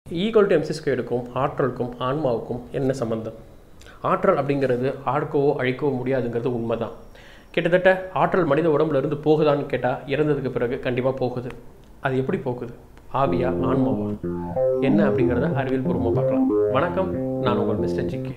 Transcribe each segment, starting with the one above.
equal to MC ஸ்கொயருக்கும் ஆற்றலுக்கும் ஆன்மாவுக்கும் என்ன சம்பந்தம் ஆற்றல் அப்படிங்கிறது ஆட்கவோ அழிக்கவோ முடியாதுங்கிறது உண்மைதான் கிட்டத்தட்ட ஆற்றல் மனித உடம்புல இருந்து போகுதான்னு கேட்டால் இறந்ததுக்கு பிறகு கண்டிப்பாக போகுது அது எப்படி போகுது ஆவியா ஆன்மாவா என்ன அப்படிங்கிறத அறிவியல் பூர்வமாக பார்க்கலாம் வணக்கம் நான் உங்கள் மிஸ்டர் ஜிக்கி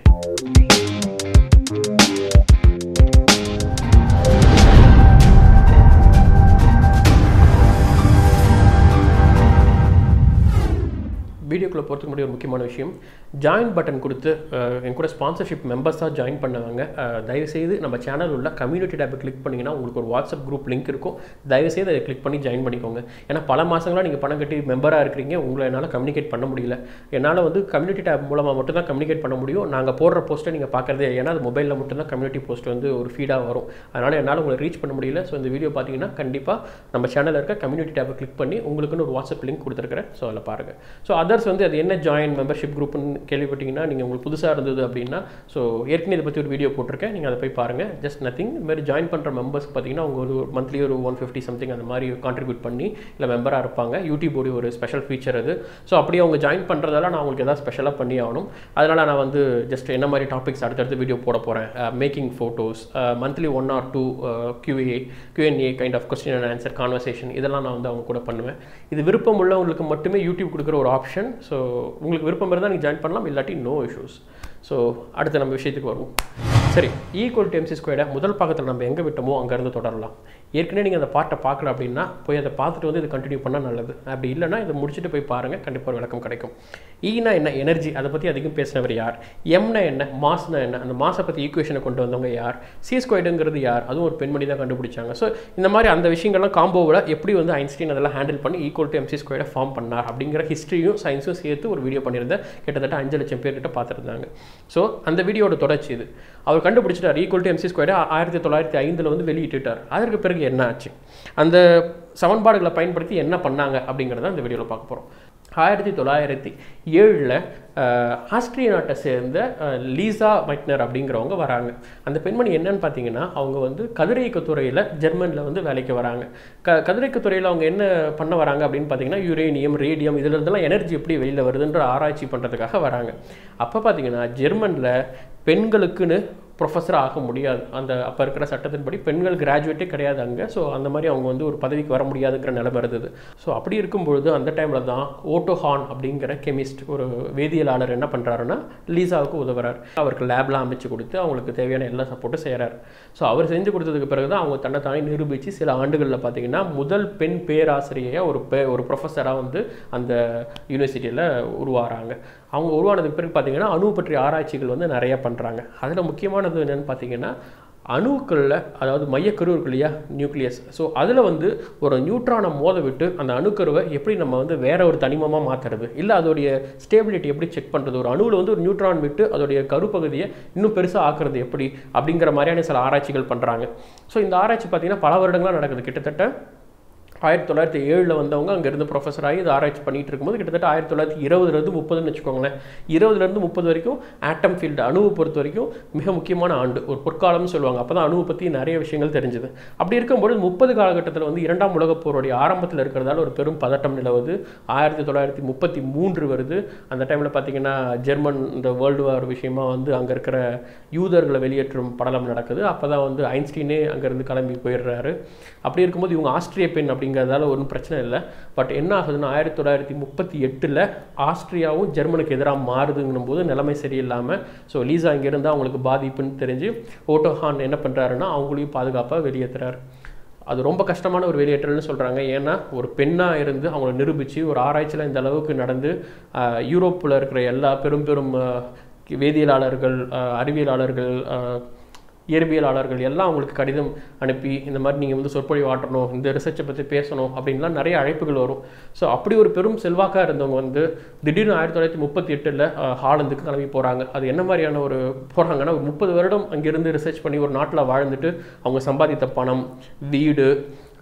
வீடியோக்குள்ளே போகிறதுக்கு முன்னாடி ஒரு முக்கியமான விஷயம் ஜாயின் பட்டன் கொடுத்து அஹ், என் கூட ஸ்பான்சர்ஷிப் மெம்பர்ஸாக ஜாயின் பண்ணவங்க அஹ், தயவுசெய்து நம்ம சேனல் உள்ள கம்யூனிட்டி டேப்பை கிளிக் பண்ணிங்கன்னா உங்களுக்கு ஒரு வாட்ஸ்அப் குரூப் லிங்க் இருக்கும் தயவுசெய்து அதை கிளிக் பண்ணி ஜாயின் பண்ணிக்கோங்க ஏன்னா பல மாதங்களாக நீங்கள் பணம் கட்டி மெம்பராக இருக்கிறீங்க உங்களை என்னால் கம்யூனிகேட் பண்ண முடியல என்னால் வந்து கம்யூனிட்டி டேப் மூலமாக மட்டும் தான் கம்யூனிகேட் பண்ண முடியும் நாங்கள் போடுற போஸ்ட்டை நீங்கள் பார்க்குறதே ஏன்னா அது மொபைலில் மட்டும்தான் கம்யூனிட்டி போஸ்ட் வந்து ஒரு ஃபீடாக வரும் அதனால் என்னால் உங்களை ரீச் பண்ண முடியல ஸோ இந்த வீடியோ பார்த்தீங்கன்னா கண்டிப்பாக நம்ம சேனலில் இருக்க கம்யூனிட்டி டேப்பை கிளிக் பண்ணி உங்களுக்குன்னு ஒரு வாட்ஸ்அப் லிங்க் கொடுத்துருக்கிறேன் ஸோ அதில் பாருங்கள் ஸோ அதர்ஸ் வந்து அது என்ன ஜாயின் மெம்பர்ஷிப் குரூப்னு கேள்விப்பட்டீங்கன்னா நீங்கள் உங்களுக்கு புதுசாக இருந்தது அப்படின்னா ஸோ ஏற்கனவே இதை பற்றி ஒரு வீடியோ போட்டிருக்கேன் நீங்கள் அதை போய் பாருங்கள் ஜஸ்ட் நத்திங் இந்த மாதிரி ஜாயின் பண்ணுற மெம்பர்ஸ் பார்த்தீங்கன்னா அவங்க ஒரு மந்த்லி ஒரு ஒன் ஃபிஃப்டி சம்திங் அந்த மாதிரி கான்ட்ரிபியூட் பண்ணி இல்லை மெம்பராக இருப்பாங்க யூடியூபோடைய ஒரு ஸ்பெஷல் ஃபீச்சர் அது ஸோ அப்படியே அவங்க ஜாயின் பண்ணுறதால நான் உங்களுக்கு எதாவது ஸ்பெஷலாக பண்ணி ஆகணும் அதனால் நான் வந்து ஜஸ்ட் என்ன மாதிரி டாபிக்ஸ் அடுத்தடுத்து வீடியோ போட போகிறேன் making photos monthly one or two QA QnA kind of question and answer conversation இதெல்லாம் நான் வந்து அவங்க கூட பண்ணுவேன் இது விருப்பம் உள்ளவங்களுக்கு மட்டுமே யூடியூப் கொடுக்குற ஒரு ஆப்ஷன் ஸோ உங்களுக்கு விருப்பம் இருந்தால் நீங்கள் ஜாயின் பண்ணலாம் இல்லாட்டி நோ இஷ்யூஸ் ஸோ அடுத்து நம்ம விஷயத்துக்கு வருவோம் சரி ஈக்குவல் டு எம்சி ஸ்கொயர்டை முதல் பாகத்தில் நம்ம எங்கே விட்டோமோ அங்கேருந்து தொடரலாம் ஏற்கனவே நீங்கள் அந்த பாட்டை பார்க்கல அப்படின்னா போய் அதை பார்த்துட்டு வந்து இது கண்டினியூ பண்ணால் நல்லது அப்படி இல்லைன்னா இதை முடிச்சுட்டு போய் பாருங்கள் கண்டிப்பாக ஒரு விளக்கம் கிடைக்கும் ஈனா என்ன எனர்ஜி அதை பற்றி அதிகம் பேசினவர் யார் எம்னா என்ன மாஸ்னா என்ன அந்த மாஸை பற்றி ஈக்குவேஷனை கொண்டு வந்தவங்க யார் சி ஸ்கொயர்டுங்கிறது யார் அதுவும் ஒரு பெண்மணி தான் கண்டுபிடிச்சாங்க ஸோ இந்த மாதிரி அந்த விஷயங்கள்லாம் காம்போவில் எப்படி வந்து ஐன்ஸ்டீன் அதெல்லாம் ஹேண்டில் பண்ணி ஈக்குவல் டு எம்சி ஸ்கொயர்டை ஃபார்ம் பண்ணார் அப்படிங்கிற ஹிஸ்ட்ரியும் சயின்ஸும் சேர்த்து ஒரு வீடியோ பண்ணியிருந்தேன் கிட்டத்தட்ட அஞ்சு லட்சம் பேர்கிட்ட பார்த்துருந்தாங்க ஸோ அந்த வீடியோட தொடர்ச்சி இது அவர் கண்டுபிடிச்சிட்டார் ஈக்குவல் டு எம்சி ஸ்கொயரை ஆயிரத்தி தொள்ளாயிரத்தி ஐந்தில் வந்து வெளியிட்டுட்டார் அதற்கு பிறகு என்ன ஆச்சு அந்த சமன்பாடுகளை பயன்படுத்தி என்ன பண்ணாங்க அப்படிங்கிறத இந்த வீடியோவில் பார்க்க போகிறோம் ஆயிரத்தி தொள்ளாயிரத்தி ஏழில் ஆஸ்திரிய நாட்டை சேர்ந்த அஹ், லீசா மைட்னர் அப்படிங்கிறவங்க வராங்க அந்த பெண்மணி என்னன்னு பார்த்தீங்கன்னா அவங்க வந்து கதிரியக்கத்துறையில் ஜெர்மனில் வந்து வேலைக்கு வராங்க க கதிரியக்கத்துறையில் அவங்க என்ன பண்ண வராங்க அப்படின்னு பார்த்தீங்கன்னா யுரேனியம் ரேடியம் இதில் இருந்தெல்லாம் எனர்ஜி எப்படி வெளியில் வருதுன்ற ஆராய்ச்சி பண்ணுறதுக்காக வராங்க அப்போ பார்த்தீங்கன்னா ஜெர்மனில் பெண்களுக்குன்னு ப்ரொஃபஸர் ஆக முடியாது அந்த அப்போ இருக்கிற சட்டத்தின்படி பெண்கள் கிராஜுவேட்டே கிடையாது அங்கே ஸோ அந்த மாதிரி அவங்க வந்து ஒரு பதவிக்கு வர முடியாதுங்கிற நிலைமை இருந்தது ஸோ அப்படி இருக்கும்பொழுது அந்த டைமில் தான் ஓட்டோஹான் அப்படிங்கிற கெமிஸ்ட் ஒரு வேதியியலாளர் என்ன பண்ணுறாருன்னா லீசாவுக்கு உதவுறாரு அவருக்கு லேப்லாம் அமைச்சு கொடுத்து அவங்களுக்கு தேவையான எல்லா சப்போர்ட்டும் செய்கிறார் ஸோ அவர் செஞ்சு கொடுத்ததுக்கு பிறகு தான் அவங்க தன்னை தானே நிரூபித்து சில ஆண்டுகளில் பார்த்தீங்கன்னா முதல் பெண் பேராசிரியையாக ஒரு பே ஒரு ப்ரொஃபஸராக வந்து அந்த யூனிவர்சிட்டியில் உருவாகிறாங்க அவங்க உருவானதுக்கு பிறகு பார்த்தீங்கன்னா அணு பற்றிய ஆராய்ச்சிகள் வந்து நிறைய பண்ணுறாங்க அதில் முக்கியமானது என்னென்னு பார்த்தீங்கன்னா அணுக்களில் அதாவது மையக்கரு இருக்கு இல்லையா நியூக்ளியஸ் ஸோ அதில் வந்து ஒரு நியூட்ரானை மோத விட்டு அந்த அணுக்கருவை எப்படி நம்ம வந்து வேற ஒரு தனிமமாக மாற்றுறது இல்லை அதோடைய ஸ்டேபிலிட்டி எப்படி செக் பண்ணுறது ஒரு அணுவில் வந்து ஒரு நியூட்ரான் விட்டு அதோடைய கருப்பகுதியை இன்னும் பெருசாக ஆக்குறது எப்படி அப்படிங்கிற மாதிரியான சில ஆராய்ச்சிகள் பண்ணுறாங்க ஸோ இந்த ஆராய்ச்சி பார்த்தீங்கன்னா பல வருடங்களாக நடக்குது கிட்டத்தட்ட ஆயிரத்தி தொள்ளாயிரத்தி ஏழில் வந்தவங்க அங்கேருந்து ப்ரொஃபஸர் ஆகி இது ஆராய்ச்சி பண்ணிட்டு இருக்கும்போது கிட்டத்தட்ட ஆயிரத்தி தொள்ளாயிரத்தி இருபதுலேருந்து முப்பதுன்னு வச்சுக்கோங்களேன் இருபதுலேருந்து முப்பது வரைக்கும் ஆட்டம் ஃபீல்டு அணுவை பொறுத்த வரைக்கும் மிக முக்கியமான ஆண்டு ஒரு பொற்காலம்னு சொல்லுவாங்க அப்போ தான் அணுவை பற்றி நிறைய விஷயங்கள் தெரிஞ்சுது அப்படி இருக்கும்போது முப்பது காலகட்டத்தில் வந்து இரண்டாம் உலகப் போருடைய ஆரம்பத்தில் இருக்கிறதால ஒரு பெரும் பதட்டம் நிலவுது ஆயிரத்தி தொள்ளாயிரத்தி முப்பத்தி மூன்று வருது அந்த டைமில் பார்த்தீங்கன்னா ஜெர்மன் இந்த வேர்ல்டு வார் விஷயமா வந்து அங்கே இருக்கிற யூதர்களை வெளியேற்றும் படலம் நடக்குது அப்போ தான் வந்து ஐன்ஸ்டீனே அங்கேருந்து கிளம்பி போயிடுறாரு அப்படி இருக்கும்போது இவங்க ஆஸ்திரிய பெண் அப்படிங்கிறதால ஒன்றும் பிரச்சனை இல்லை பட் என்ன ஆகுதுன்னா ஆயிரத்தி தொள்ளாயிரத்தி முப்பத்தி எட்டில் ஆஸ்திரியாவும் ஜெர்மனுக்கு எதிராக மாறுதுங்கும் போது நிலைமை சரியில்லாமல் ஸோ லீசா இங்கேருந்து அவங்களுக்கு பாதிப்புன்னு தெரிஞ்சு ஓட்டோஹான் என்ன பண்ணுறாருன்னா அவங்களையும் பாதுகாப்பாக வெளியேற்றுறாரு அது ரொம்ப கஷ்டமான ஒரு வெளியேற்றல்னு சொல்கிறாங்க ஏன்னா ஒரு பெண்ணாக இருந்து அவங்கள நிரூபித்து ஒரு ஆராய்ச்சியில் இந்த அளவுக்கு நடந்து யூரோப்பில் இருக்கிற எல்லா பெரும் பெரும் ஆஹ், வேதியியலாளர்கள் ஆஹ், அறிவியலாளர்கள் ஆஹ், இயற்பியலாளர்கள் எல்லாம் அவங்களுக்கு கடிதம் அனுப்பி இந்த மாதிரி நீங்கள் வந்து சொற்பொழிவு ஆட்டணும் இந்த ரிசர்ச்சை பற்றி பேசணும் அப்படின்லாம் நிறைய அழைப்புகள் வரும் ஸோ அப்படி ஒரு பெரும் செல்வாக்காக இருந்தவங்க வந்து திடீர்னு ஆயிரத்தி தொள்ளாயிரத்தி முப்பத்தி எட்டில் ஹாலந்துக்கு கிளம்பி போகிறாங்க அது என்ன மாதிரியான ஒரு போகிறாங்கன்னா ஒரு முப்பது வருடம் அங்கேருந்து ரிசர்ச் பண்ணி ஒரு நாட்டில் வாழ்ந்துட்டு அவங்க சம்பாதித்த பணம் வீடு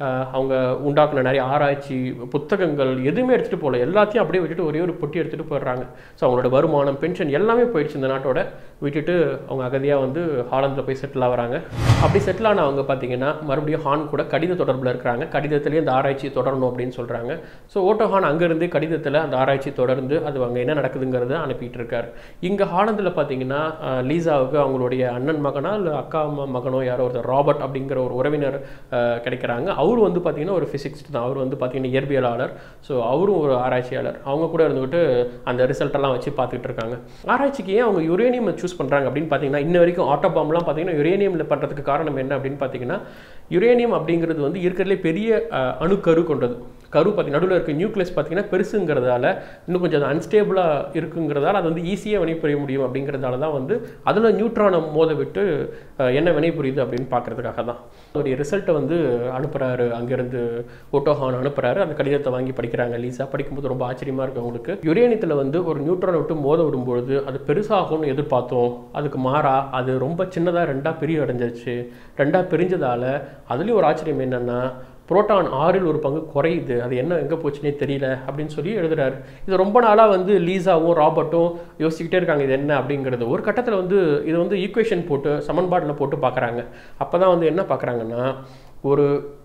ஆஹ் அவங்க உண்டாக்குன நிறைய ஆராய்ச்சி புத்தகங்கள் எதுவுமே எடுத்துகிட்டு போகல எல்லாத்தையும் அப்படியே விட்டுட்டு ஒரே ஒரு பொட்டி எடுத்துகிட்டு போயிடுறாங்க ஸோ அவங்களோட வருமானம் பென்ஷன் எல்லாமே போயிடுச்சு இந்த நாட்டோட விட்டுட்டு அவங்க அகதியாக வந்து ஹாலந்தில் போய் செட்டில் ஆகுறாங்க அப்படி செட்டில் ஆனவங்க பார்த்தீங்கன்னா மறுபடியும் ஹான் கூட கடித தொடர்பில் இருக்கிறாங்க கடிதத்திலேயே இந்த ஆராய்ச்சி தொடரணும் அப்படின்னு சொல்கிறாங்க ஸோ ஓட்டோ ஹான் அங்கேருந்து கடிதத்தில் அந்த ஆராய்ச்சி தொடர்ந்து அது அங்கே என்ன நடக்குதுங்கிறத அனுப்பிட்டு இருக்காரு இங்கே ஹாலந்தில் பார்த்தீங்கன்னா ஆஹ், லீசாவுக்கு அவங்களுடைய அண்ணன் மகனா இல்லை அக்கா ம- மகனோ யாரோ ஒருத்தர் ராபர்ட் அப்படிங்கிற ஒரு உறவினர் ஆஹ், கிடைக்கிறாங்க அவர் வந்து பார்த்தீங்கன்னா ஒரு ஃபிசிக்ஸ்ட் தான் அவர் வந்து பார்த்தீங்கன்னா இயற்பியலாளர் ஸோ அவரும் ஒரு ஆராய்ச்சியாளர் அவங்க கூட இருந்துக்கிட்டு அந்த ரிசல்ட் எல்லாம் வச்சு பார்த்துக்கிட்டு இருக்காங்க ஆராய்ச்சிக்கு ஏன் அவங்க யுரேனியம் சூஸ் பண்ணுறாங்க அப்படின்னு பார்த்தீங்கன்னா இன்ன வரைக்கும் ஆட்டோபாம்லாம் பார்த்தீங்கன்னா யுரேனியமில் பண்ணுறதுக்கு காரணம் என்ன அப்படின்னு பார்த்தீங்கன்னா யுரேனியம் அப்படிங்கிறது வந்து இருக்கிறதுலே பெரிய அஹ், அணுக்கரு கொண்டது கரு பார்த்தி நடுவில் இருக்க நியூக்ளியஸ் பார்த்தீங்கன்னா பெருசுங்கிறதால இன்னும் கொஞ்சம் அது அன்ஸ்டேபிளாக இருக்குங்கிறதால அது வந்து ஈஸியாக வினைபுரிய முடியும் அப்படிங்கிறதால தான் வந்து அதில் நியூட்ரானை மோத விட்டு அஹ், என்ன வினைபுரியுது அப்படின்னு பார்க்கறதுக்காக தான் அதோடைய ரிசல்ட்டை வந்து அனுப்புகிறாரு அங்கேருந்து ஓட்டோஹான் அனுப்புகிறாரு அந்த கடிதத்தை வாங்கி படிக்கிறாங்க லீஸா படிக்கும்போது ரொம்ப ஆச்சரியமாக இருக்கு அவங்களுக்கு யுரேனியத்தில் வந்து ஒரு நியூட்ரானை விட்டு மோத விடும்பொழுது அது பெருசாகும்னு எதிர்பார்த்தோம் அதுக்கு மாறா அது ரொம்ப சின்னதாக ரெண்டாக பிரிய அடைஞ்சிருச்சு ரெண்டாக பிரிஞ்சதால அதுலேயும் ஒரு ஆச்சரியம் என்னென்னா புரோட்டான் ஆறில் ஒரு பங்கு குறையுது அது என்ன எங்கே போச்சுனே தெரியல அப்படின்னு சொல்லி எழுதுறாரு இது ரொம்ப நாளாக வந்து லீசாவும் ராபர்ட்டும் யோசிச்சுக்கிட்டே இருக்காங்க இது என்ன அப்படிங்கிறது ஒரு கட்டத்தில் வந்து இது வந்து ஈக்குவேஷன் போட்டு சமன்பாட்டில் போட்டு பார்க்குறாங்க அப்போ தான் வந்து என்ன பார்க்குறாங்கன்னா ஒரு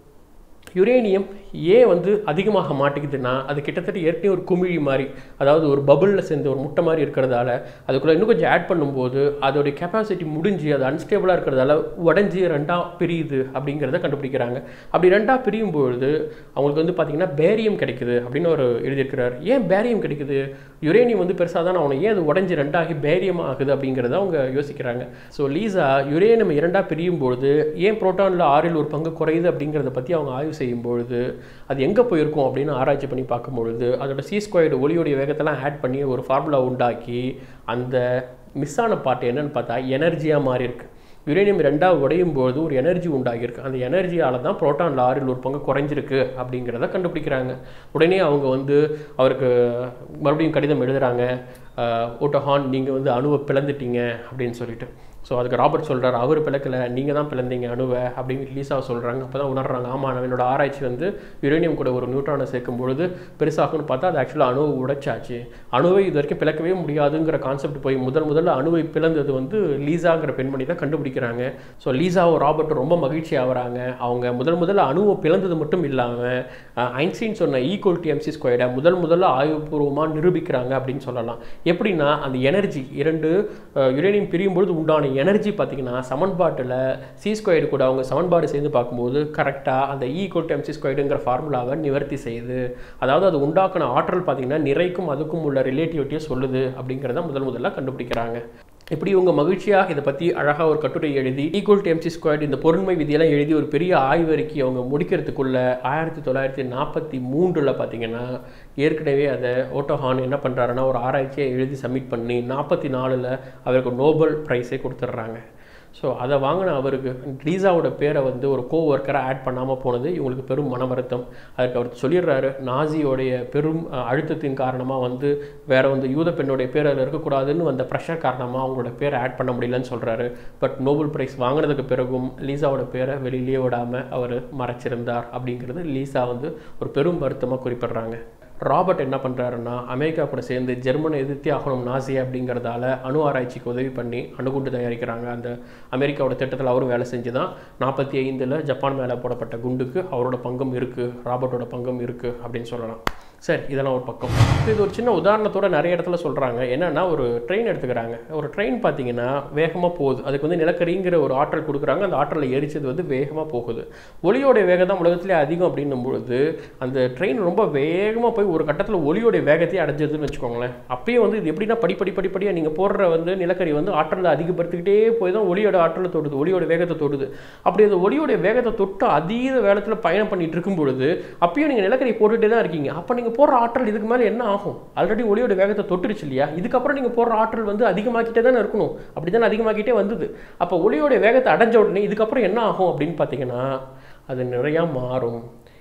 யுரேனியம் ஏன் வந்து அதிகமாக மாட்டேங்குதுன்னா அது கிட்டத்தட்ட ஏற்கனவே ஒரு குமிழி மாதிரி அதாவது ஒரு பபுளில் சேர்ந்து ஒரு முட்டை மாதிரி இருக்கிறதால அதுக்குள்ளே இன்னும் கொஞ்சம் ஆட் பண்ணும்போது அதோடைய கெப்பாசிட்டி முடிஞ்சு அது அன்ஸ்டேபிளாக இருக்கிறதால உடஞ்சி ரெண்டாக பிரியுது அப்படிங்கிறத கண்டுபிடிக்கிறாங்க அப்படி ரெண்டாக பிரியும் பொழுது அவங்களுக்கு வந்து பார்த்திங்கன்னா பேரியம் கிடைக்குது அப்படின்னு அவர் எழுதியிருக்கிறார் ஏன் பேரியம் கிடைக்குது யுரேனியம் வந்து பெருசாக தான் அவனை ஏன் அது உடஞ்சி ரெண்டாகி பேரியம் ஆகுது அப்படிங்கிறத அவங்க யோசிக்கிறாங்க ஸோ லீசா யுரேனியம் இரண்டாக பிரியும் பொழுது ஏன் புரோட்டானில் ஆறில் ஒரு பங்கு குறையுது அப்படிங்கிறத பற்றி அவங்க ஆய்வு செய்யும் பொழுது அது எங்கே போயிருக்கும் அப்படின்னு ஆராய்ச்சி பண்ணி பார்க்கும் பொழுது அதோட சி ஸ்கொயர்டு ஒளியோடைய வேகத்தெல்லாம் ஆட் பண்ணி ஒரு ஃபார்முலா உண்டாக்கி அந்த மிஸ் ஆன பார்ட் என்னன்னு பார்த்தா எனர்ஜியாக மாறி இருக்கு யுரேனியம் ரெண்டாக உடையும் பொழுது ஒரு எனர்ஜி உண்டாகியிருக்கு அந்த எனர்ஜியால் தான் புரோட்டான் ஆறில் ஒரு பங்கு குறைஞ்சிருக்கு அப்படிங்கிறத கண்டுபிடிக்கிறாங்க உடனே அவங்க வந்து அவருக்கு மறுபடியும் கடிதம் எழுதுறாங்க ஓட்டோஹான் நீங்கள் வந்து அணுவை பிளந்துட்டீங்க அப்படின்னு சொல்லிட்டு ஸோ அதுக்கு ராபர்ட் சொல்றாரு அவர் பிளக்கல நீங்கள் தான் பிளந்தீங்க அணுவை அப்படின்னு லீசா சொல்கிறாங்க அப்போ தான் உணர்றாங்க ஆமாம் என்னோட ஆராய்ச்சி வந்து யுரேனியம் கூட ஒரு நியூட்ரானை சேர்க்கும் பொழுது பெருசாகும்னு பார்த்தா அது ஆக்சுவலாக அணுவை உடைச்சாச்சு அணுவை இது வரைக்கும் பிளக்கவே முடியாதுங்கிற கான்செப்ட் போய் முதல் முதல்ல அணுவை பிளந்தது வந்து லீசாங்கிற பெண்மணி தான் கண்டுபிடிக்கிறாங்க ஸோ லீசாவும் ராபர்ட்டும் ரொம்ப மகிழ்ச்சி ஆகுறாங்க அவங்க முதல் முதல்ல அணுவை பிளந்தது மட்டும் இல்லாமல் ஐன்ஸ்டீன் சொன்ன ஈக்குவல் எம்சி ஸ்கொயர்டை முதல் முதல்ல ஆய்வுபூர்வமாக நிரூபிக்கிறாங்க அப்படின்னு சொல்லலாம் எப்படின்னா அந்த எனர்ஜி இரண்டு யுரேனியம் பிரியும் பொழுது உண்டான எனர்ஜி பார்த்தீங்கன்னா சமன்பாட்டில் சி ஸ்கொயர்டு கூட அவங்க சமன்பாடு சேர்ந்து பார்க்கும்போது கரெக்டாக அந்த ஈக்குவல் எம்சி ஸ்கொயர்டுங்கிற ஃபார்முலாவை நிவர்த்தி செய்யுது அதாவது அது உண்டாக்குன ஆற்றல் பார்த்தீங்கன்னா நிறைக்கும் அதுக்கும் உள்ள ரிலேட்டிவிட்டியை சொல்லுது அப்படிங்கிறத முதல் முதல்ல கண்டுபிடிக்கிறாங்க இப்படி இவங்க மகிழ்ச்சியாக இதை பற்றி அழகாக ஒரு கட்டுரை எழுதி ஈக்குவல் டு எம்சி ஸ்கொயர்டு இந்த பொருண்மை விதியெல்லாம் எழுதி ஒரு பெரிய ஆய்வறிக்கை அவங்க முடிக்கிறதுக்குள்ள ஆயிரத்தி தொள்ளாயிரத்தி நாற்பத்தி மூன்றில் பார்த்தீங்கன்னா ஏற்கனவே அதை ஓட்டோஹான் என்ன பண்ணுறாருன்னா ஒரு ஆராய்ச்சியை எழுதி சப்மிட் பண்ணி நாற்பத்தி நாலில் அவருக்கு நோபல் ப்ரைஸே கொடுத்துட்றாங்க ஸோ அதை வாங்கின அவருக்கு லீசாவோட பேரை வந்து ஒரு கோ ஒர்க்கராக ஆட் பண்ணாமல் போனது இவங்களுக்கு பெரும் மன வருத்தம் அதுக்கு அவர் சொல்லிடுறாரு நாசியோடைய பெரும் அஹ், அழுத்தத்தின் காரணமாக வந்து வேற வந்து யூத பெண்ணுடைய பேர் அதில் இருக்கக்கூடாதுன்னு வந்த ப்ரெஷர் காரணமாக அவங்களோட பேரை ஆட் பண்ண முடியலன்னு சொல்கிறாரு பட் நோபல் பிரைஸ் வாங்கினதுக்கு பிறகும் லீசாவோட பேரை வெளியிலேயே விடாமல் அவர் மறைச்சிருந்தார் அப்படிங்கிறது லீசா வந்து ஒரு பெரும் வருத்தமாக குறிப்பிடுறாங்க ராபர்ட் என்ன பண்ணுறாருன்னா அமெரிக்கா கூட சேர்ந்து ஜெர்மனை எதிர்த்தே ஆகணும் நாசி அப்படிங்கிறதால அணு ஆராய்ச்சிக்கு உதவி பண்ணி அணுகுண்டு தயாரிக்கிறாங்க அந்த அமெரிக்காவோட திட்டத்தில் அவரும் வேலை செஞ்சு தான் நாற்பத்தி ஐந்தில் ஜப்பான் மேலே போடப்பட்ட குண்டுக்கு அவரோட பங்கும் இருக்குது ராபர்ட்டோட பங்கும் இருக்குது அப்படின்னு சொல்லலாம் சரி இதெல்லாம் ஒரு பக்கம் இப்ப இது ஒரு சின்ன உதாரணத்தோட நிறைய இடத்துல சொல்கிறாங்க என்னன்னா ஒரு ட்ரெயின் எடுத்துக்கிறாங்க ஒரு ட்ரெயின் பார்த்தீங்கன்னா வேகமாக போகுது அதுக்கு வந்து நிலக்கரிங்கிற ஒரு ஆற்றல் கொடுக்குறாங்க அந்த ஆற்றலை எரிச்சது வந்து வேகமாக போகுது ஒளியோட வேகம் தான் உலகத்திலே அதிகம் அப்படின்னும் பொழுது அந்த ட்ரெயின் ரொம்ப வேகமாக போய் ஒரு கட்டத்தில் ஒளியோட வேகத்தையே அடைஞ்சதுன்னு வச்சுக்கோங்களேன் அப்பயே வந்து இது எப்படின்னா படிப்படி படிப்படியாக நீங்கள் போடுற வந்து நிலக்கரி வந்து ஆற்றலை அதிகப்படுத்திக்கிட்டே போய் தான் ஒளியோட ஆற்றலை தொடுது ஒளியோட வேகத்தை தொடுது அப்படி அந்த ஒளியோட வேகத்தை தொட்டு அதீத வேகத்தில் பயணம் பண்ணிட்டு இருக்கும் பொழுது அப்பயும் நீங்கள் நிலக்கரி போட்டுகிட்டே தான் இருக்கீங்க அப்போ நீங்கள் போடுற ஆற்றல் இதுக்கு மேலே என்ன ஆகும் ஆல்ரெடி ஒளியோட வேகத்தை தொட்டுருச்சு இல்லையா இதுக்கப்புறம் நீங்கள் போடுற ஆற்றல் வந்து அதிகமாக்கிட்டே தானே இருக்கணும் அப்படி தானே அதிகமாக்கிட்டே வந்தது அப்போ ஒளியோட வேகத்தை அடைஞ்ச உடனே இதுக்கப்புறம் என்ன ஆகும் அப்படின்னு பார்த்தீங்கன்னா அது நிறையா மாறும்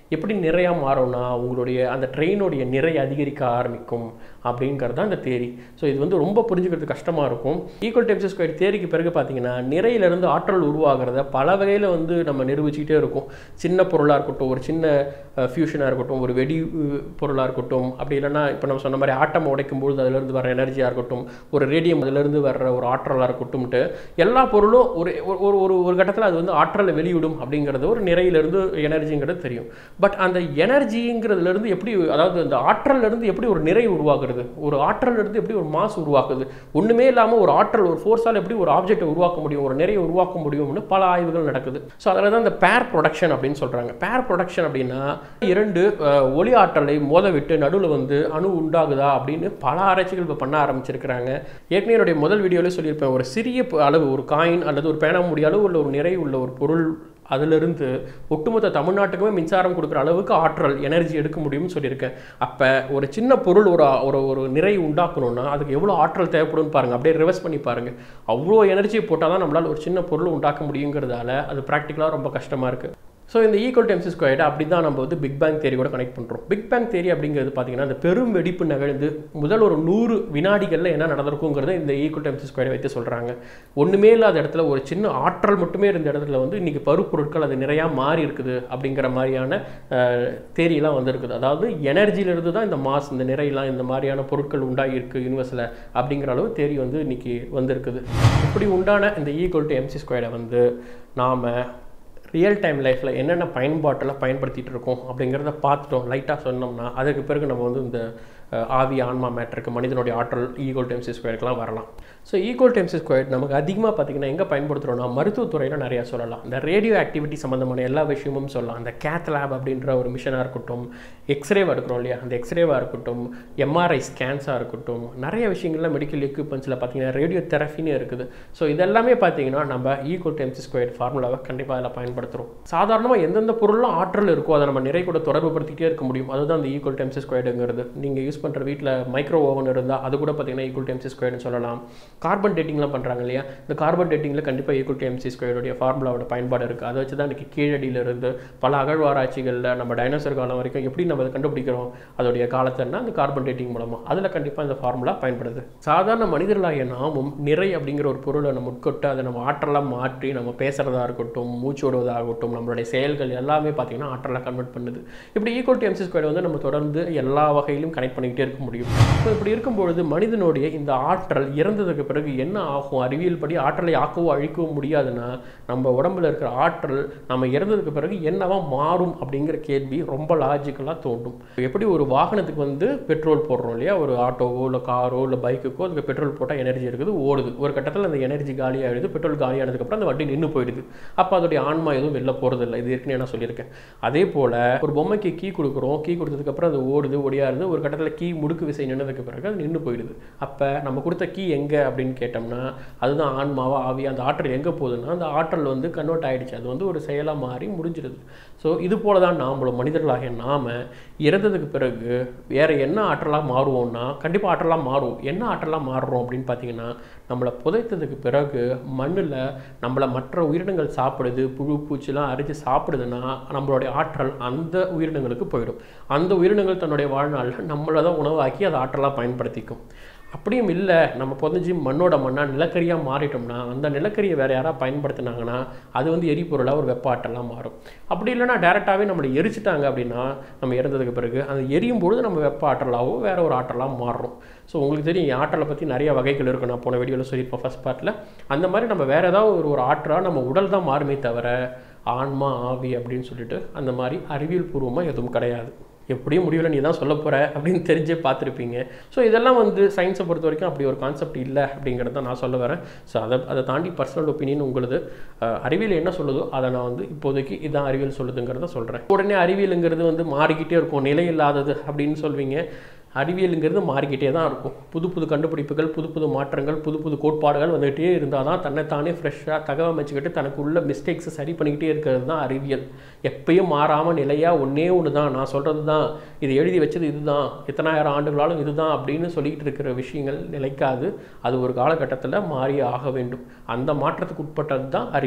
எப்படி நிறையா மாறும்னா உங்களுடைய அந்த ட்ரெயினுடைய நிறை அதிகரிக்க ஆரம்பிக்கும் அப்படிங்கிறது தான் இந்த தேரி ஸோ இது வந்து ரொம்ப புரிஞ்சுக்கிறது கஷ்டமாக இருக்கும் ஈக்குவல் டைம்ஸ் ஸ்கொயர் தேரிக்கு பிறகு பார்த்தீங்கன்னா நிறையிலிருந்து ஆற்றல் உருவாகிறத பல வகையில் வந்து நம்ம நிரூபிச்சுக்கிட்டே இருக்கும் சின்ன பொருளாக இருக்கட்டும் ஒரு சின்ன ஃபியூஷனாக இருக்கட்டும் ஒரு வெடி பொருளாக இருக்கட்டும் அப்படி இல்லைன்னா இப்போ நம்ம சொன்ன மாதிரி ஆட்டம் உடைக்கும் பொழுது அதிலிருந்து வர எனர்ஜியாக இருக்கட்டும் ஒரு ரேடியம் அதிலிருந்து வர்ற ஒரு ஆற்றலாக இருக்கட்டும்ட்டு எல்லா பொருளும் ஒரு ஒரு ஒரு ஒரு கட்டத்தில் அது வந்து ஆற்றலை வெளியிடும் அப்படிங்கிறது ஒரு நிறையிலிருந்து எனர்ஜிங்கிறது தெரியும் பட் அந்த எனர்ஜிங்கிறதுலேருந்து எப்படி அதாவது அந்த ஆற்றல்லேருந்து எப்படி ஒரு நிறை உருவாக்குறது ஒரு ஆற்றல்லேருந்து எப்படி ஒரு மாஸ் உருவாக்குது ஒன்றுமே இல்லாமல் ஒரு ஆற்றல் ஒரு ஃபோர்ஸால் எப்படி ஒரு ஆப்ஜெக்டை உருவாக்க முடியும் ஒரு நிறைய உருவாக்க முடியும்னு பல ஆய்வுகள் நடக்குது ஸோ அதில் தான் இந்த பேர் ப்ரொடக்ஷன் அப்படின்னு சொல்கிறாங்க பேர் ப்ரொடக்ஷன் அப்படின்னா இரண்டு அஹ், ஒளி ஆற்றலை மோத விட்டு நடுவில் வந்து அணு உண்டாகுதா அப்படின்னு பல ஆராய்ச்சிகள் இப்போ பண்ண ஆரம்பிச்சிருக்கிறாங்க ஏற்கனவே என்னுடைய முதல் வீடியோவில் சொல்லியிருப்பேன் ஒரு சிறிய ப- அளவு ஒரு காயின் அல்லது ஒரு பேனா முடிய அளவு உள்ள ஒரு நிறை உள்ள ஒரு பொருள் அதிலிருந்து ஒட்டுமொத்த தமிழ்நாட்டுக்குமே மின்சாரம் கொடுக்குற அளவுக்கு ஆற்றல் எனர்ஜி எடுக்க முடியும்னு சொல்லியிருக்கேன் அப்போ ஒரு சின்ன பொருள் ஒரு ஒரு ஒரு நிறை உண்டாக்கணும்னா அதுக்கு எவ்வளோ ஆற்றல் தேவைப்படும்னு பாருங்கள் அப்படியே ரிவர்ஸ் பண்ணி பாருங்கள் அவ்வளோ எனர்ஜி போட்டால் தான் நம்மளால் ஒரு சின்ன பொருள் உண்டாக்க முடியுங்கிறதால அது ப்ராக்டிக்கலாக ரொம்ப கஷ்டமாக இருக்குது ஸோ இந்த ஈக்குவல் டைம்ஸ் ஸ்கொயர்டு அப்படி தான் நம்ம வந்து பிக் பேங் தேரி கூட கனெக்ட் பண்ணுறோம் பிக் பேங் தேரி அப்படிங்கிறது பார்த்தீங்கன்னா அந்த பெரும் வெடிப்பு நிகழ்ந்து முதல் ஒரு நூறு வினாடிகளில் என்ன நடந்திருக்குங்கிறத இந்த ஈக்குவல் டைம்ஸ் ஸ்கொயரை வைத்து சொல்கிறாங்க ஒன்றுமே இல்லாத இடத்துல ஒரு சின்ன ஆற்றல் மட்டுமே இருந்த இடத்துல வந்து இன்றைக்கி பருப்பொருட்கள் அது நிறையா மாறி இருக்குது அப்படிங்கிற மாதிரியான தேரியெல்லாம் வந்திருக்குது அதாவது எனர்ஜியிலிருந்து தான் இந்த மாஸ் இந்த நிறையெல்லாம் இந்த மாதிரியான பொருட்கள் உண்டாகி இருக்கு யூனிவர்ஸில் அப்படிங்கிற அளவு தேரி வந்து இன்னைக்கு வந்திருக்குது இப்படி உண்டான இந்த ஈக்குவல் டு எம்சி ஸ்கொயரை வந்து நாம் ரியல் டைம் லைஃப்பில் என்னென்ன பயன்பாட்டெல்லாம் பயன்படுத்திட்டு இருக்கோம் அப்படிங்கிறத பார்த்துட்டோம் லைட்டாக சொன்னோம்னா அதுக்கு பிறகு நம்ம வந்து இந்த அஹ், ஆவி ஆன்மா மேட்ருக்கு மனிதனுடைய ஆற்றல் ஈக்குவல் டைம்ஸ் ஸ்கொயருக்குலாம் வரலாம் ஸோ ஈக்குவல் டைம்ஸ் ஸ்கொயர் நமக்கு அதிகமாக பார்த்தீங்கன்னா எங்கே பயன்படுத்துகிறோம்னா மருத்துவத்துறையில் நிறையா சொல்லலாம் இந்த ரேடியோ ஆக்டிவிட்டி சம்மந்தமான எல்லா விஷயமும் சொல்லலாம் அந்த கேத் லேப் அப்படின்ற ஒரு மிஷனாக இருக்கட்டும் எக்ஸ்ரேவாக இருக்கிறோம் இல்லையா அந்த எக்ஸ்ரேவாக இருக்கட்டும் எம்ஆர்ஐ ஸ்கேன்ஸாக இருக்கட்டும் நிறைய விஷயங்கள்ல மெடிக்கல் எக்யூப்மெண்ட்ஸில் பார்த்தீங்கன்னா ரேடியோ தெரபின்னு இருக்குது ஸோ இதெல்லாமே பார்த்தீங்கன்னா நம்ம ஈக்குவல் டைம்ஸ் ஸ்கொயர் ஃபார்முலாவை கண்டிப்பாக அதில் பயன்படுத்துகிறோம் சாதாரணமாக எந்தெந்த பொருள்லாம் ஆற்றல் இருக்கோ அதை நம்ம நிறை கூட தொடர்பு படுத்திக்கிட்டே இருக்க முடியும் அதுதான் அந்த ஈக்குவல் டைம்ஸ் ஸ்கொயர்டுங்கிறது நீங்கள் யூஸ் பண்ணுற வீட்டில் மைக்ரோ ஓவன் இருந்தால் அது கூட பார்த்தீங்கன்னா ஈக்குவல் டைம்ஸ் ஸ்கொயர்னு சொல்லலாம் கார்பன் டேட்டிங்லாம் பண்ணுறாங்க இல்லையா இந்த கார்பன் டேட்டிங்கில் கண்டிப்பாக ஈக்குவல் டைம்ஸ் ஸ்கொயருடைய ஃபார்முலாவோட பயன்பாடு இருக்குது அதை வச்சு தான் இன்றைக்கி கீழடியில இருந்து பல அகழ்வாராய்ச்சிகளில் நம்ம டைனோசர் காலம் வரைக்கும் எப்படி நம்ம அதை கண்டுபிடிக்கிறோம் அதோடைய காலத்தைன்னா அந்த கார்பன் டேட்டிங் மூலமாக அதில் கண்டிப்பாக இந்த ஃபார்முலா பயன்படுது சாதாரண மனிதர்களாகிய நாமும் நிறை அப்படிங்கிற ஒரு பொருளை நம்ம உட்கொட்டு அதை நம்ம ஆற்றலாக மாற்றி நம்ம பேசுகிறதா இருக்கட்டும் மூச்சு விடுவதாகட்டும் நம்மளுடைய செயல்கள் எல்லாமே பார்த்தீங்கன்னா ஆற்றலாக கன்வெர்ட் பண்ணுது இப்படி ஈக்குவல் டு எம்சி ஸ்கொயர் வந்து நம்ம தொடர்ந்து எல்லா வகையிலும் கனெக்ட் பண்ணிக்கிட்டே இருக்க முடியும் ஸோ இப்படி இருக்கும்பொழுது மனிதனுடைய இந்த ஆற்றல் இறந்ததுக்கு பிறகு என்ன ஆகும் அறிவியல் படி ஆற்றலை ஆக்கவோ அழிக்கவோ முடியாதுன்னா நம்ம உடம்புல இருக்கிற ஆற்றல் நம்ம இறந்ததுக்கு பிறகு என்னவா மாறும் அப்படிங்கிற கேள்வி ரொம்ப லாஜிக்கலாக தோன்றும் எப்படி ஒரு வாகனத்துக்கு வந்து பெட்ரோல் போடுறோம் இல்லையா ஒரு ஆட்டோவோ இல்லை காரோ இல்லை பைக்குக்கோ அதுக்கு பெட்ரோல் போட்டால் எனர்ஜி இருக்குது ஓடுது ஒரு கட்டத்தில் அந்த எனர்ஜி காலியாகிடுது பெட்ரோல் காலியானதுக்கப்புறம் அந்த வண்டி நின்று போயிடுது அப்போ அதோடைய ஆன்மா எதுவும் வெளில போகிறதில்ல இது ஏற்கனவே நான் சொல்லியிருக்கேன் அதே போல் ஒரு பொம்மைக்கு கீ கொடுக்குறோம் கீ கொடுத்ததுக்கப்புறம் அது ஓடுது ஒடியாருது ஒரு கட்டத்தில் கீ முடுக்கு விசை நின்னதுக்கு பிறகு அது நின்று போயிடுது அப்போ நம்ம கொடுத்த கீ எங்கே அப்படின்னு கேட்டோம்னா அதுதான் ஆன்மாவா ஆவியா அந்த ஆற்றல் எங்கே போகுதுன்னா அந்த ஆற்றல் வந்து கன்வெர்ட் ஆயிடுச்சு அது வந்து ஒரு செயலாக மாறி முடிஞ்சிடுது ஸோ இது போல தான் நாமளும் மனிதர்களாகிய நாம இறந்ததுக்கு பிறகு வேற என்ன ஆற்றலாக மாறுவோம்னா கண்டிப்பாக ஆற்றலாக மாறும் என்ன ஆற்றலாக மாறுறோம் அப்படின்னு பார்த்தீங்கன்னா நம்மளை புதைத்ததுக்கு பிறகு மண்ணில் நம்மளை மற்ற உயிரினங்கள் சாப்பிடுது புழு பூச்சிலாம் அரிச்சு சாப்பிடுதுன்னா நம்மளுடைய ஆற்றல் அந்த உயிரினங்களுக்கு போயிடும் அந்த உயிரினங்கள் தன்னுடைய வாழ்நாளில் நம்மளை தான் உணவாக்கி அதை ஆற்றலாக பயன்படுத்திக்கும் அப்படியும் இல்லை நம்ம புதைஞ்சி மண்ணோட மண்ணாக நிலக்கரியாக மாறிட்டோம்னா அந்த நிலக்கரியை வேறு யாராவது பயன்படுத்தினாங்கன்னா அது வந்து எரிபொருளாக ஒரு வெப்ப ஆற்றலாக மாறும் அப்படி இல்லைன்னா டேரெக்டாகவே நம்மளை எரிச்சிட்டாங்க அப்படின்னா நம்ம இறந்ததுக்கு பிறகு அந்த எரியும் பொழுது நம்ம வெப்ப ஆற்றலாகவோ வேற ஒரு ஆற்றலாக மாறுறோம் ஸோ உங்களுக்கு தெரியும் ஆற்றலை பற்றி நிறைய வகைகள் இருக்குது நான் போன வீடியோவில் சொல்லியிருப்பேன் ஃபர்ஸ்ட் பார்ட்டில் அந்த மாதிரி நம்ம வேறு ஏதாவது ஒரு ஒரு ஆற்றலாக நம்ம உடல் தான் மாறுமே தவிர ஆன்மா ஆவி அப்படின்னு சொல்லிட்டு அந்த மாதிரி அறிவியல் பூர்வமாக எதுவும் கிடையாது எப்படியும் முடிவில் நீ தான் சொல்ல போகிற அப்படின்னு தெரிஞ்சே பார்த்துருப்பீங்க ஸோ இதெல்லாம் வந்து சயின்ஸை பொறுத்த வரைக்கும் அப்படி ஒரு கான்செப்ட் இல்லை அப்படிங்கிறத நான் சொல்ல வரேன் ஸோ அதை அதை தாண்டி பர்சனல் ஒப்பீனியன் உங்களுது அஹ், அறிவியல் என்ன சொல்லுதோ அதை நான் வந்து இப்போதைக்கு இதான் அறிவியல் சொல்லுதுங்கிறத சொல்கிறேன் உடனே அறிவியலுங்கிறது வந்து மாறிக்கிட்டே இருக்கும் நிலை இல்லாதது அப்படின்னு சொல்வீங்க அறிவியலுங்கிறது மாறிக்கிட்டே தான் இருக்கும் புது புது கண்டுபிடிப்புகள் புது புது மாற்றங்கள் புது புது கோட்பாடுகள் வந்துகிட்டே இருந்தால் தான் தன்னைத்தானே ஃப்ரெஷ்ஷாக தகவமைச்சுக்கிட்டு தனக்கு உள்ள மிஸ்டேக்ஸை சரி பண்ணிக்கிட்டே இருக்கிறது தான் அறிவியல் எப்பயும் மாறாமல் நிலையாக ஒன்றே ஒன்று தான் நான் சொல்கிறது தான் இது எழுதி வச்சது இதுதான் எத்தனாயிரம் ஆண்டுகளாலும் இதுதான் அப்படின்னு சொல்லிக்கிட்டு இருக்கிற விஷயங்கள் நிலைக்காது அது ஒரு காலகட்டத்தில் மாறி ஆக வேண்டும் அந்த மாற்றத்துக்கு உட்பட்டது தான் அறிவியல்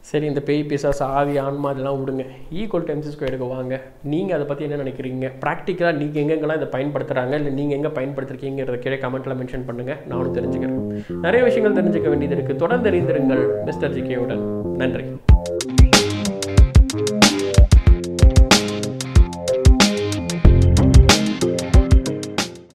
சரி இந்த பேய் பிசாஸ் ஆவி ஆன்மா இதெல்லாம் விடுங்க ஈக்குவல் டைம்ஸ் ஸ்கொயருக்கு வாங்க நீங்கள் அதை பற்றி என்ன நினைக்கிறீங்க ப்ராக்டிக்கலாக நீங்கள் எங்கெங்கெல்லாம் இதை பயன்படுத்துகிறாங்க இல்லை நீங்கள் எங்கே பயன்படுத்திருக்கீங்கிறத கீழே கமெண்ட்டில் மென்ஷன் பண்ணுங்கள் நானும் தெரிஞ்சுக்கிறேன் நிறைய விஷயங்கள் தெரிஞ்சுக்க வேண்டியது இருக்குது தொடர்ந்து அறிந்திருங்கள் மிஸ்டர் ஜிகேவுடன் நன்றி